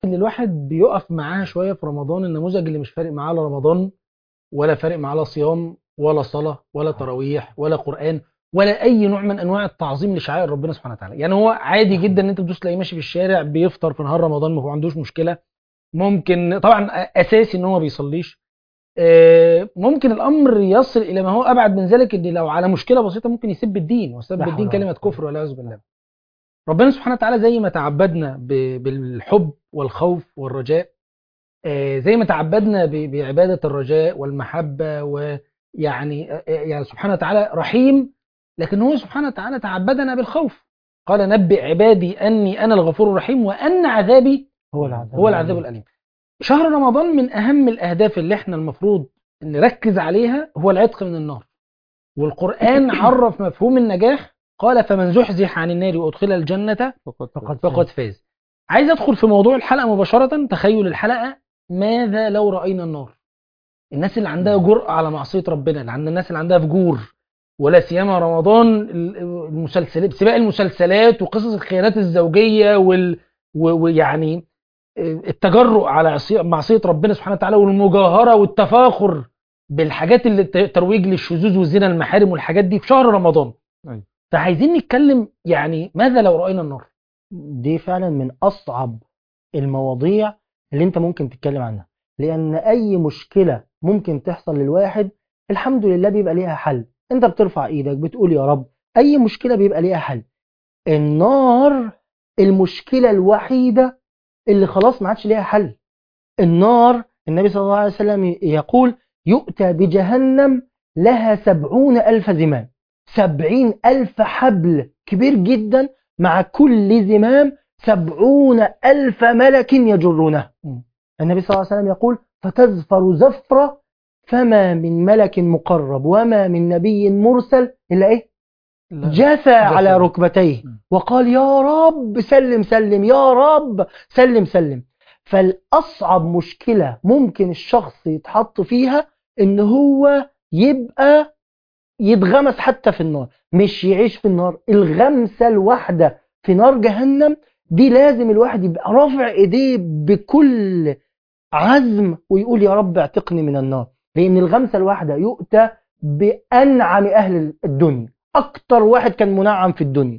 اللي الواحد بيقف معاها شويه في رمضان النموذج اللي مش فارق معاه لا رمضان ولا فارق معاه لا صيام ولا صلاه ولا تراويح ولا قران ولا اي نوع من انواع التعظيم لشعائر ربنا سبحانه وتعالى يعني هو عادي جدا ان انت تدوس تلاقيه ماشي في الشارع بيفطر في نهار رمضان ما هو عندوش مشكله ممكن طبعا اساسي ان هو ما بيصليش آه، ممكن الامر يصل الى ما هو ابعد من ذلك ان لو على مشكله بسيطه ممكن يسب الدين وسب لا حول الدين ولا كلمه قوة. كفر والعياذ بالله ربنا سبحانه وتعالى زي ما تعبدنا ب- بالحب والخوف والرجاء آه، زي ما تعبدنا ب- بعباده الرجاء والمحبه ويعني آه، يعني سبحانه وتعالى رحيم لكن هو سبحانه وتعالى تعبدنا بالخوف قال نبئ عبادي اني انا الغفور الرحيم وان عذابي هو العذاب هو العذاب الأليم شهر رمضان من أهم الأهداف اللي احنا المفروض نركز عليها هو العتق من النار والقرآن عرف مفهوم النجاح قال فمن زحزح عن النار وأدخل الجنة فقط فقد فقد فاز عايز أدخل في موضوع الحلقة مباشرة تخيل الحلقة ماذا لو رأينا النار الناس اللي عندها جرأة على معصية ربنا اللي عند الناس اللي عندها فجور ولا سيما رمضان المسلسلات سباق المسلسلات وقصص الخيانات الزوجية وال و- ويعني التجرؤ على عصي- معصية ربنا سبحانه وتعالى والمجاهرة والتفاخر بالحاجات اللي ت- ترويج للشذوذ والزنا المحارم والحاجات دي في شهر رمضان أيوة. فعايزين نتكلم يعني ماذا لو رأينا النار دي فعلا من اصعب المواضيع اللي انت ممكن تتكلم عنها لان اي مشكله ممكن تحصل للواحد الحمد لله بيبقى ليها حل انت بترفع ايدك بتقول يا رب اي مشكله بيبقى ليها حل النار المشكله الوحيده اللي خلاص ما عادش ليها حل النار النبي صلى الله عليه وسلم يقول يؤتى بجهنم لها سبعون ألف زمام سبعين ألف حبل كبير جدا مع كل زمام سبعون ألف ملك يجرونه مم. النبي صلى الله عليه وسلم يقول فتزفر زفرة فما من ملك مقرب وما من نبي مرسل إلا إيه جثى على ركبتيه مم. وقال يا رب سلم سلم يا رب سلم سلم فالأصعب مشكلة ممكن الشخص يتحط فيها إن هو يبقى يتغمس حتى في النار مش يعيش في النار الغمسة الواحدة في نار جهنم دي لازم الواحد يبقى رافع ايديه بكل عزم ويقول يا رب اعتقني من النار لان الغمسة الواحدة يؤتى بأنعم أهل الدنيا أكتر واحد كان منعم في الدنيا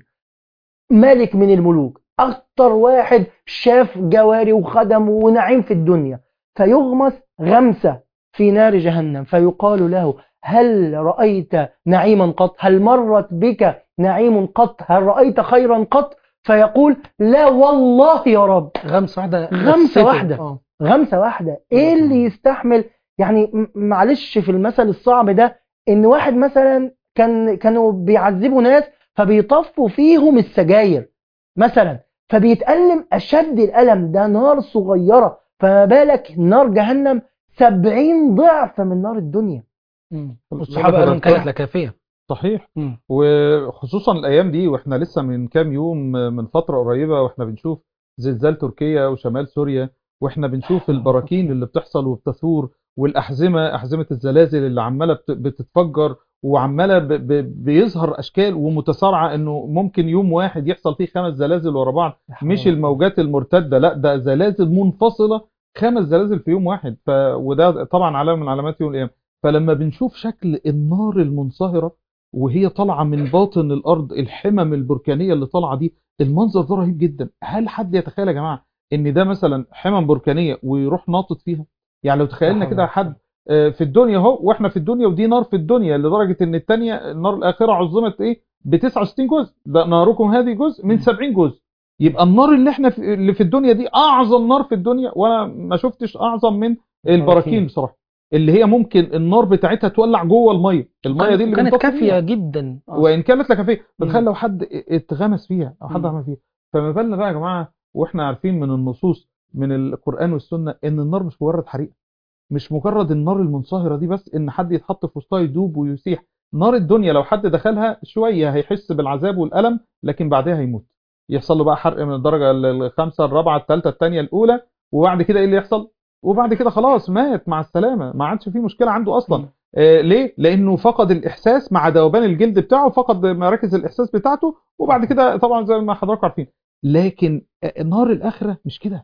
ملك من الملوك أكتر واحد شاف جواري وخدم ونعيم في الدنيا فيغمس غمسة في نار جهنم فيقال له هل رأيت نعيما قط هل مرت بك نعيم قط هل رأيت خيرا قط فيقول لا والله يا رب غمسة واحدة غمسة نفسته. واحدة. آه. غمسة واحدة ايه اللي يستحمل يعني م- معلش في المثل الصعب ده ان واحد مثلا كان كانوا بيعذبوا ناس فبيطفوا فيهم السجاير مثلا فبيتألم أشد الألم ده نار صغيرة فما بالك نار جهنم سبعين ضعف من نار الدنيا مم. والصحابة قالوا إن كانت لكافية صحيح مم. وخصوصا الايام دي واحنا لسه من كام يوم من فتره قريبه واحنا بنشوف زلزال تركيا وشمال سوريا واحنا بنشوف البراكين اللي بتحصل وبتثور والاحزمه احزمه الزلازل اللي عماله بت- بتتفجر وعماله ب- ب- بيظهر اشكال ومتسارعه انه ممكن يوم واحد يحصل فيه خمس زلازل ورا بعض مش الموجات المرتده لا ده زلازل منفصله خمس زلازل في يوم واحد ف... وده طبعا علامه من علامات يوم القيامه فلما بنشوف شكل النار المنصهره وهي طالعه من باطن الارض الحمم البركانيه اللي طالعه دي المنظر ده رهيب جدا هل حد يتخيل يا جماعه ان ده مثلا حمم بركانيه ويروح ناطط فيها يعني لو تخيلنا كده حد آه، في الدنيا اهو واحنا في الدنيا ودي نار في الدنيا لدرجه ان الثانيه النار الاخره عظمت ايه ب 69 جزء ده ناركم هذه جزء من 70 جزء يبقى النار اللي احنا في اللي في الدنيا دي اعظم نار في الدنيا وانا ما شفتش اعظم من البراكين بصراحه اللي هي ممكن النار بتاعتها تولع جوه الميه الميه دي اللي كانت بنطفي كافية فيها. جدا آه. وان كانت لكافيه فتخيل مم. لو حد اتغمس فيها او حد مم. عمل فيها فما بالنا بقى يا جماعه واحنا عارفين من النصوص من القران والسنه ان النار مش مجرد حريق مش مجرد النار المنصهره دي بس ان حد يتحط في وسطها يدوب ويسيح نار الدنيا لو حد دخلها شويه هيحس بالعذاب والالم لكن بعدها هيموت يحصل له بقى حرق من الدرجه الخامسه الرابعه الثالثه الثانيه الاولى وبعد كده ايه اللي يحصل وبعد كده خلاص مات مع السلامه ما عادش فيه مشكله عنده اصلا آه ليه لانه فقد الاحساس مع ذوبان الجلد بتاعه فقد مراكز الاحساس بتاعته وبعد كده طبعا زي ما حضراتكم عارفين لكن آه، نار الاخره مش كده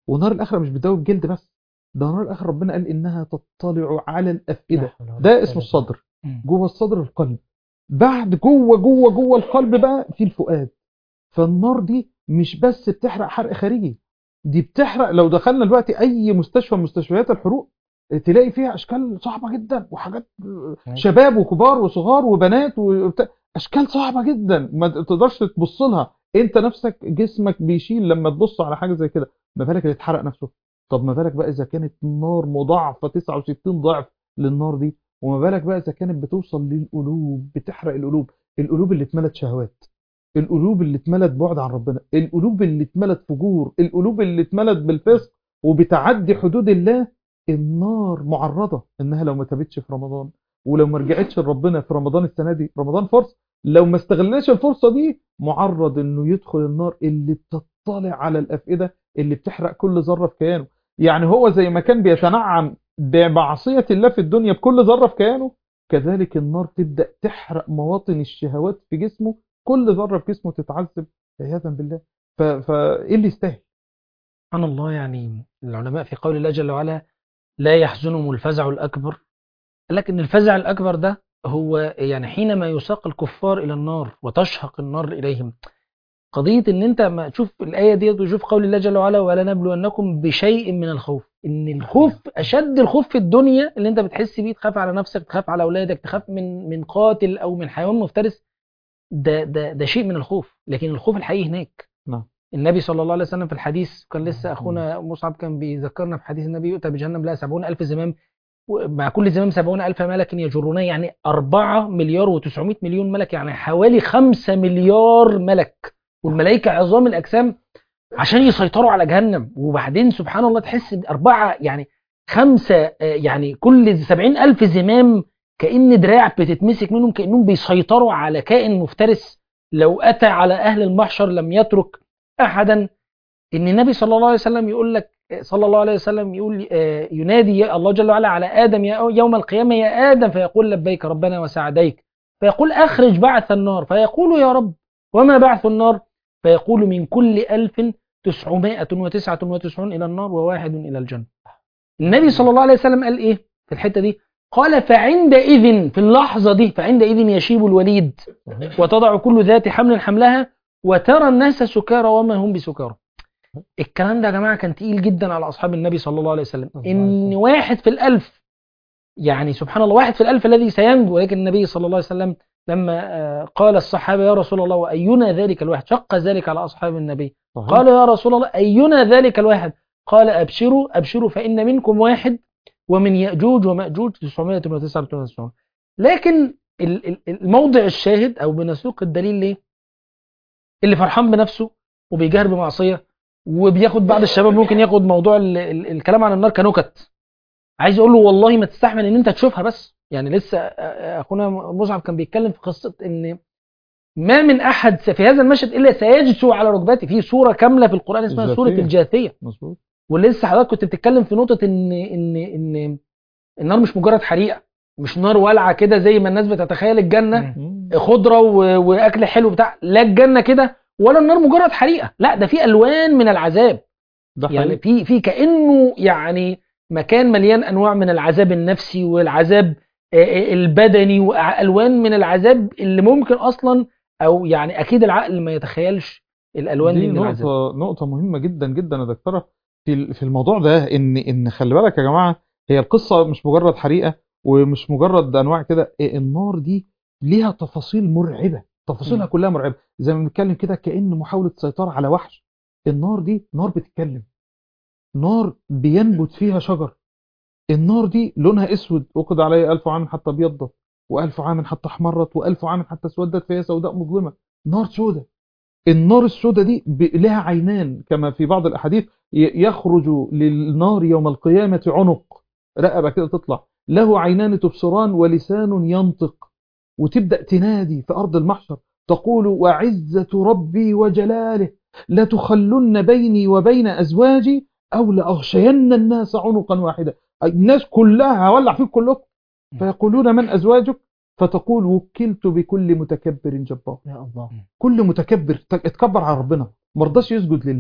ونار الاخره مش بتدوب جلد بس ده نار الاخره ربنا قال انها تطلع على لا الافئده حول ولا ده قوة اسمه إلا الصدر مم. جوه الصدر القلب بعد جوه جوه جوه القلب بقى في الفؤاد فالنار دي مش بس بتحرق حرق خارجي دي بتحرق لو دخلنا دلوقتي اي مستشفى من مستشفيات الحروق تلاقي فيها اشكال صعبه جدا وحاجات شباب وكبار وصغار وبنات وبتاع اشكال صعبه جدا ما تقدرش تبص لها انت نفسك جسمك بيشيل لما تبص على حاجه زي كده ما بالك اللي اتحرق نفسه طب ما بالك بقى اذا كانت نار مضاعفه 69 ضعف للنار دي وما بالك بقى اذا كانت بتوصل للقلوب بتحرق القلوب القلوب اللي اتملت شهوات القلوب اللي اتملت بعد عن ربنا القلوب اللي اتملت فجور القلوب اللي اتملت بالفسق وبتعدي حدود الله النار معرضة انها لو ما تابتش في رمضان ولو ما رجعتش لربنا في رمضان السنة دي رمضان فرصة لو ما استغلناش الفرصة دي معرض انه يدخل النار اللي بتطلع على الافئدة اللي بتحرق كل ذرة في كيانه يعني هو زي ما كان بيتنعم بمعصية الله في الدنيا بكل ذرة في كيانه كذلك النار تبدأ تحرق مواطن الشهوات في جسمه كل ذرة في جسمه تتعذب عياذا بالله ف... فايه اللي يستاهل سبحان الله يعني العلماء في قول الله جل وعلا لا يحزنهم الفزع الأكبر قال لك إن الفزع الأكبر ده هو يعني حينما يساق الكفار إلى النار وتشهق النار إليهم قضية إن أنت ما تشوف الآية دي وتشوف قول الله جل وعلا ولا نبلونكم بشيء من الخوف إن الخوف أشد الخوف في الدنيا اللي أنت بتحس بيه تخاف على نفسك تخاف على أولادك تخاف من من قاتل أو من حيوان مفترس ده ده ده شيء من الخوف لكن الخوف الحقيقي هناك نعم. النبي صلى الله عليه وسلم في الحديث كان لسه أخونا مصعب كان بيذكرنا في حديث النبي يؤتى بجهنم لها سبعون ألف زمام مع كل زمام سبعون ألف ملك يجرونه يعني أربعة مليار وتسعمائة مليون ملك يعني حوالي خمسة مليار ملك والملائكة عظام الأجسام عشان يسيطروا على جهنم وبعدين سبحان الله تحس أربعة يعني خمسة آه، يعني كل سبعين ألف زمام كأن دراع بتتمسك منهم كأنهم بيسيطروا على كائن مفترس لو أتى على أهل المحشر لم يترك أحدا إن النبي صلى الله عليه وسلم يقول لك صلى الله عليه وسلم يقول آه، ينادي يا الله جل وعلا على آدم يا يوم القيامة يا آدم فيقول لبيك ربنا وسعديك فيقول أخرج بعث النار فيقول يا رب وما بعث النار فيقول من كل ألف تسعمائة وتسعة وتسعون إلى النار وواحد إلى الجنة النبي صلى الله عليه وسلم قال إيه في الحتة دي قال فعندئذ في اللحظة دي فعندئذ يشيب الوليد وتضع كل ذات حمل حملها وترى الناس سكارى وما هم بسكارى الكلام ده يا جماعة كان تقيل جدا على أصحاب النبي صلى الله عليه وسلم الله عليه إن وسلم. واحد في الألف يعني سبحان الله واحد في الألف الذي سينجو ولكن النبي صلى الله عليه وسلم لما آه، قال الصحابة يا رسول الله وأينا ذلك الواحد شق ذلك على أصحاب النبي صحيح. قال يا رسول الله أينا ذلك الواحد قال أبشروا أبشروا فإن منكم واحد ومن يأجوج ومأجوج 999 لكن ال- ال- الموضع الشاهد أو بنسوق الدليل ليه اللي فرحان بنفسه وبيجاهر بمعصية وبياخد بعض الشباب ممكن ياخد موضوع ال ال الكلام عن النار كنكت عايز اقول له والله ما تستحمل ان انت تشوفها بس يعني لسه آه، آه، اخونا مصعب كان بيتكلم في قصه ان ما من احد في هذا المشهد الا سيجثو على ركبته في سوره كامله في القران اسمها سوره الجاثية. الجاثيه مظبوط ولسه حضرتك كنت بتتكلم في نقطه ان ان ان النار مش مجرد حريقه مش نار والعه كده زي ما الناس بتتخيل الجنه مم. خضره و- واكل حلو بتاع لا الجنه كده ولا النار مجرد حريقه لا ده في الوان من العذاب ده يعني حقيقي. في في كانه يعني مكان مليان انواع من العذاب النفسي والعذاب آه، آه، البدني والوان من العذاب اللي ممكن اصلا او يعني اكيد العقل ما يتخيلش الالوان دي, دي من العذاب نقطة نقطة مهمة جدا جدا يا دكتورة في ال- في الموضوع ده ان ان خلي بالك يا جماعة هي القصة مش مجرد حريقة ومش مجرد انواع كده إيه، النار دي ليها تفاصيل مرعبة تفاصيلها مم. كلها مرعبة زي ما بنتكلم كده كأن محاولة سيطرة على وحش النار دي نار بتتكلم نار بينبت فيها شجر النار دي لونها اسود وقد عليه ألف عام حتى ابيضت وألف عام حتى احمرت وألف عام حتى اسودت فهي سوداء مظلمة نار سودة النار السوداء دي ب- لها عينان كما في بعض الأحاديث ي- يخرج للنار يوم القيامة عنق رقبة كده تطلع له عينان تبصران ولسان ينطق وتبدأ تنادي في أرض المحشر تقول وعزة ربي وجلاله لتخلن بيني وبين أزواجي أو لأغشين الناس عنقا واحدا الناس كلها هولع فيك كلكم فيقولون من أزواجك فتقول وكلت بكل متكبر جبار يا الله كل متكبر ت- اتكبر على ربنا ما رضاش يسجد لله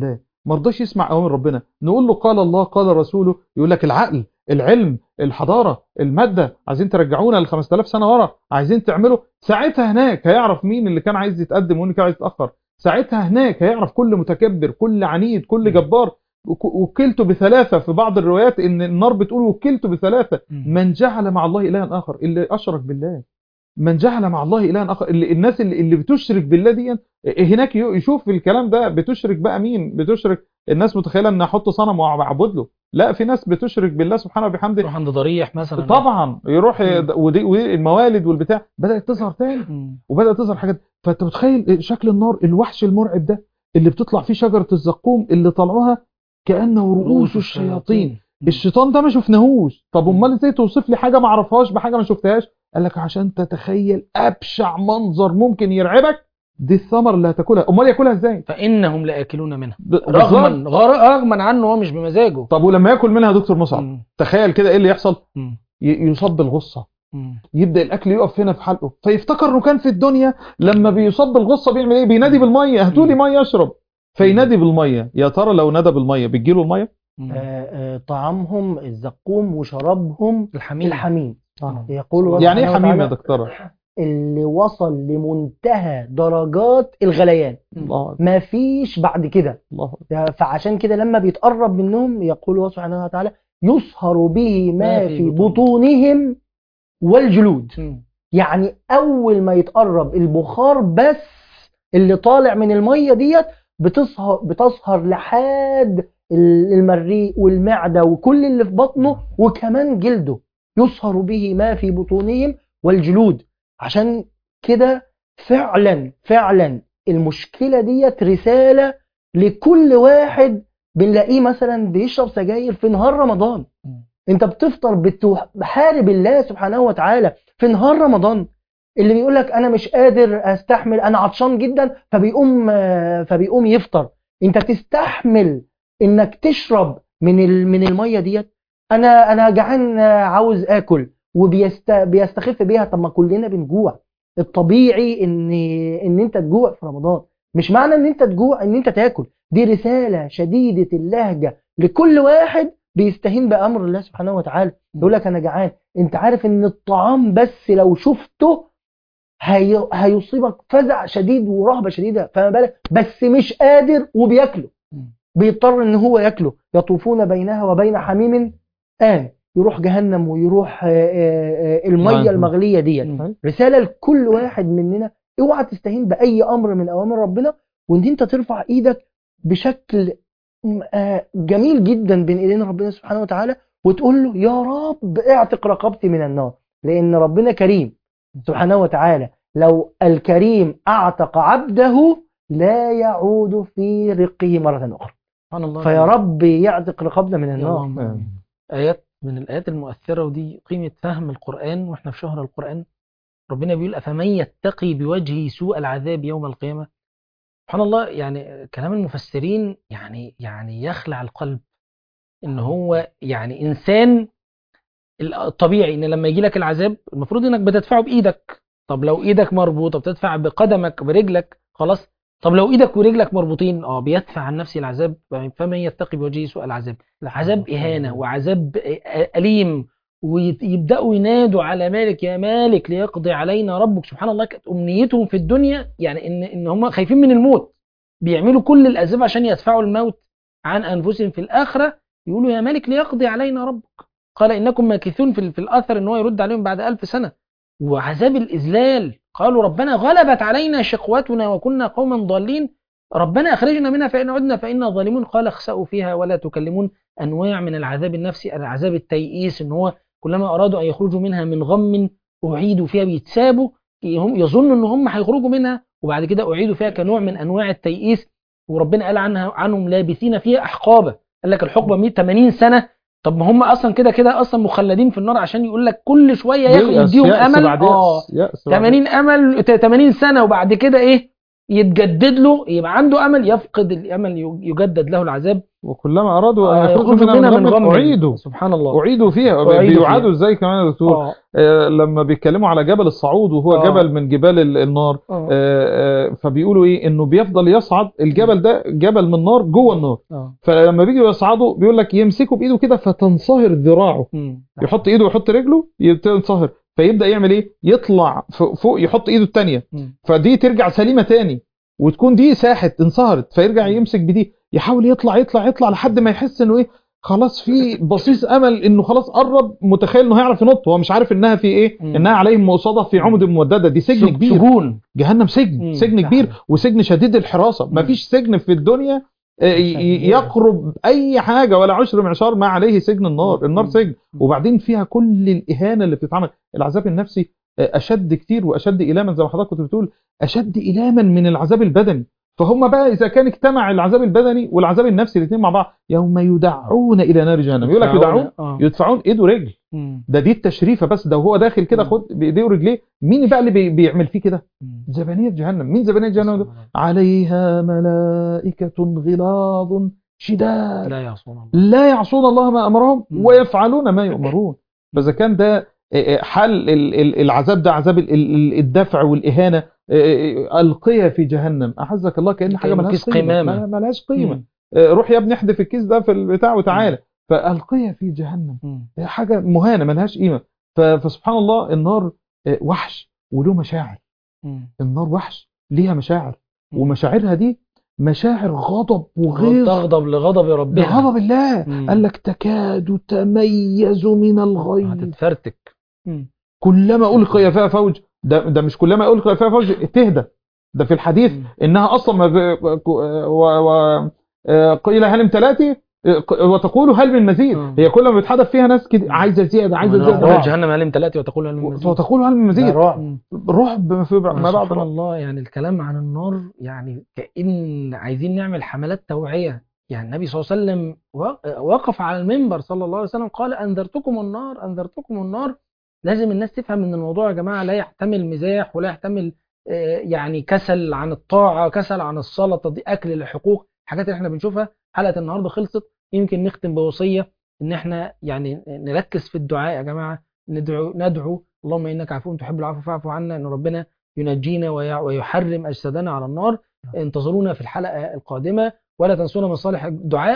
ما رضاش يسمع اوامر ربنا نقول له قال الله قال رسوله يقول لك العقل العلم الحضاره الماده عايزين ترجعونا ل 5000 سنه ورا عايزين تعملوا ساعتها هناك هيعرف مين اللي كان عايز يتقدم ومين اللي كان عايز يتاخر ساعتها هناك هيعرف كل متكبر كل عنيد كل جبار وك- وكلته بثلاثه في بعض الروايات ان النار بتقول وكلته بثلاثه من جعل مع الله إلها آخر اللي أشرك بالله من جعل مع الله إلها آخر اللي الناس اللي, اللي بتشرك بالله دي هناك يو- يشوف في الكلام ده بتشرك بقى مين بتشرك الناس متخيلة ان احط صنم واعبد له لا في ناس بتشرك بالله سبحانه وبحمده يروح عند ضريح مثلا طبعا يروح مم. ودي ودي الموالد والبتاع بدأت تظهر تاني مم. وبدأت تظهر حاجات فانت متخيل شكل النار الوحش المرعب ده اللي بتطلع فيه شجرة الزقوم اللي طلعوها كأنه رؤوس الشياطين مم. الشيطان ده ما شفناهوش طب مم. امال ازاي توصف لي حاجه ما اعرفهاش بحاجه ما شفتهاش قال لك عشان تتخيل ابشع منظر ممكن يرعبك دي الثمر اللي هتاكلها امال ياكلها ازاي فانهم لاكلون منها ب- رغما بالظبط. غر- رغما عنه هو مش بمزاجه طب ولما ياكل منها يا دكتور مصعب مم. تخيل كده ايه اللي يحصل مم. ي- يصاب بالغصه مم. يبدا الاكل يقف هنا في حلقه فيفتكر انه كان في الدنيا لما بيصاب بالغصه بيعمل ايه بينادي بالميه هاتوا لي ميه اشرب فينادي بالميه يا ترى لو نادى بالميه بتجيله الميه مم. آه، آه، طعامهم الزقوم وشرابهم الحميد الحميم آه. يقول الله يعني ايه سبحانه حميم يا وتعالى دكتوره اللي وصل لمنتهى درجات الغليان الله ما فيش بعد كده الله فعشان كده لما بيتقرب منهم يقول الله سبحانه وتعالى يصهر به ما ما في في بطون. بطونهم والجلود مم. يعني اول ما يتقرب البخار بس اللي طالع من الميه ديت بتصهر بتصهر لحد ال- المريء والمعده وكل اللي في بطنه وكمان جلده يصهر به ما في بطونهم والجلود عشان كده فعلا فعلا المشكله ديت رساله لكل واحد بنلاقيه مثلا بيشرب سجاير في نهار رمضان مم. انت بتفطر بتح- بحارب الله سبحانه وتعالى في نهار رمضان اللي بيقول لك انا مش قادر استحمل انا عطشان جدا فبيقوم آه، فبيقوم يفطر انت تستحمل انك تشرب من ال- من الميه ديت انا انا جعان آه، عاوز اكل وبيستخف بيها طب ما كلنا بنجوع الطبيعي ان ان انت تجوع في رمضان مش معنى ان انت تجوع ان انت تاكل دي رساله شديده اللهجه لكل واحد بيستهين بامر الله سبحانه وتعالى يقول لك انا جعان انت عارف ان الطعام بس لو شفته هي... هيصيبك فزع شديد ورهبه شديده فما بالك بس مش قادر وبياكله مم. بيضطر ان هو ياكله يطوفون بينها وبين حميم آن يروح جهنم ويروح آه، آه، آه، الميه نعم. المغليه ديت مم. رساله لكل واحد مننا اوعى تستهين باي امر من اوامر ربنا وان انت ترفع ايدك بشكل م- آه، جميل جدا بين ايدين ربنا سبحانه وتعالى وتقول له يا رب اعتق رقبتي من النار لان ربنا كريم سبحانه وتعالى لو الكريم اعتق عبده لا يعود في رقه مره اخرى سبحان الله فيا رب يعتق رقبنا من يا النار اللهم آمين. آيات من الآيات المؤثرة ودي قيمة فهم القرآن وإحنا في شهر القرآن ربنا بيقول أفمن يتقي بوجهه سوء العذاب يوم القيامة سبحان الله يعني كلام المفسرين يعني يعني يخلع القلب إن هو يعني إنسان الطبيعي إن لما يجي لك العذاب المفروض إنك بتدفعه بإيدك طب لو إيدك مربوطة بتدفع بقدمك برجلك خلاص طب لو إيدك ورجلك مربوطين اه بيدفع عن نفسه العذاب فمن يتقي بوجهه سوء العذاب عذاب إهانة وعذاب أليم ويبدأوا ينادوا على مالك يا مالك ليقضي علينا ربك سبحان الله كانت أمنيتهم في الدنيا يعني إن إن هم خايفين من الموت بيعملوا كل الأسباب عشان يدفعوا الموت عن أنفسهم في الآخرة يقولوا يا مالك ليقضي علينا ربك قال إنكم ماكثون في, في الأثر إن هو يرد عليهم بعد ألف سنة وعذاب الإذلال قالوا ربنا غلبت علينا شقوتنا وكنا قوما ضالين ربنا أخرجنا منها فإن عدنا فإنا ظالمون قال اخسأوا فيها ولا تكلمون أنواع من العذاب النفسي العذاب التيئيس إن هو كلما أرادوا أن يخرجوا منها من غم أعيدوا فيها بيتسابوا هم يظنوا إن هم هيخرجوا منها وبعد كده أعيدوا فيها كنوع من أنواع التيئيس وربنا قال عنها عنهم لابثين فيها أحقابا قال لك الحقبة 180 سنة طب ما هم أصلا كده كده أصلا مخلدين في النار عشان يقول لك كل شوية ياخد يأس- يديهم يأس أمل بعد آه يأس يأس بعد 80 امل 80 سنه وبعد كده ايه يتجدد له يبقى عنده امل يفقد الامل يجدد له العذاب وكلما ارادوا آه، ان يخرجوا يخرجوا منها من غم غم. اعيدوا سبحان الله اعيدوا فيها أعيدوا بيعادوا فيها. ازاي كمان يا دكتور آه. آه، لما بيتكلموا على جبل الصعود وهو آه. جبل من جبال ال- النار آه. آه، آه، فبيقولوا ايه انه بيفضل يصعد الجبل ده جبل من نار جوه النار آه. فلما بيجي يصعدوا بيقول لك يمسكوا بايده كده فتنصهر ذراعه مم. يحط ايده ويحط رجله ينصهر فيبدا يعمل ايه يطلع فوق فوق يحط ايده الثانيه مم. فدي ترجع سليمه تاني وتكون دي ساحت انصهرت فيرجع يمسك بدي يحاول يطلع يطلع يطلع لحد ما يحس انه ايه خلاص في بصيص امل انه خلاص قرب متخيل انه هيعرف ينط هو مش عارف انها في ايه مم. انها عليهم موصده في عمد ممدده دي سجن سج- كبير سجون جهنم سجن مم. سجن كبير وسجن شديد الحراسه مم. مفيش سجن في الدنيا آه، ي- ي- يقرب اي حاجه ولا عشر معشار ما عليه سجن النار النار مم. سجن وبعدين فيها كل الاهانه اللي بتتعمل العذاب النفسي آه، اشد كتير واشد الاما زي ما حضرتك كنت بتقول اشد الاما من العذاب البدني فهم بقى اذا كان اجتمع العذاب البدني والعذاب النفسي الاثنين مع بعض يوم يدعون الى نار جهنم يقول لك يدعون آه. يدفعون ايده ورجل مم. ده دي التشريفه بس ده وهو داخل كده مم. خد بايديه ورجليه مين بقى اللي بي- بيعمل فيه كده مم. زبانيه جهنم مين زبانيه جهنم ده عليها ملائكه غلاظ شداد لا يعصون الله لا يعصون الله ما امرهم مم. ويفعلون ما يؤمرون فاذا كان ده آه، آه، حل ال- ال- العذاب ده عذاب ال- ال- الدفع والاهانه آه، آه، القيه في جهنم اعزك الله كان حاجه كأنه ملهاش كيس قيمه قمامة. ما- ملهاش قيمه مم. آه، روح يا ابني احذف الكيس ده في البتاع وتعالى فالقيه في جهنم مم. هي حاجه مهانه ملهاش قيمه ف- فسبحان الله النار آه، وحش وله مشاعر مم. النار وحش ليها مشاعر مم. ومشاعرها دي مشاعر غضب وغيظ تغضب لغضب ربها بغضب الله مم. قال لك تكاد تميز من الغيظ هتتفرتك مم. كلما ألقي فيها فوج ده, ده مش كلما ألقي فيها فوج تهدى ده في الحديث مم. إنها أصلا ما ب... و... و... آه، قيل هل امتلأتي آه، وتقول هل من مزيد مم. هي كل ما بتحدث فيها ناس كده عايزة زيادة عايزة ومن زيادة أبواب رعب. جهنم هل امتلأت وتقول هل من مزيد وتقول هل من ده مزيد رعب مم. رعب في ما بعد سبحان رعب. الله يعني الكلام عن النار يعني كأن عايزين نعمل حملات توعية يعني النبي صلى الله عليه وسلم و- وقف على المنبر صلى الله عليه وسلم قال أنذرتكم النار أنذرتكم النار لازم الناس تفهم ان الموضوع يا جماعة لا يحتمل مزاح ولا يحتمل آه، يعني كسل عن الطاعة كسل عن الصلاة تضييع أكل للحقوق حاجات اللي احنا بنشوفها حلقة النهاردة خلصت يمكن نختم بوصية ان احنا يعني نركز في الدعاء يا جماعة ندعو ندعو اللهم انك عفو تحب العفو فاعف عنا ان ربنا ينجينا ويع- ويحرم اجسادنا على النار انتظرونا في الحلقة القادمة ولا تنسونا من صالح الدعاء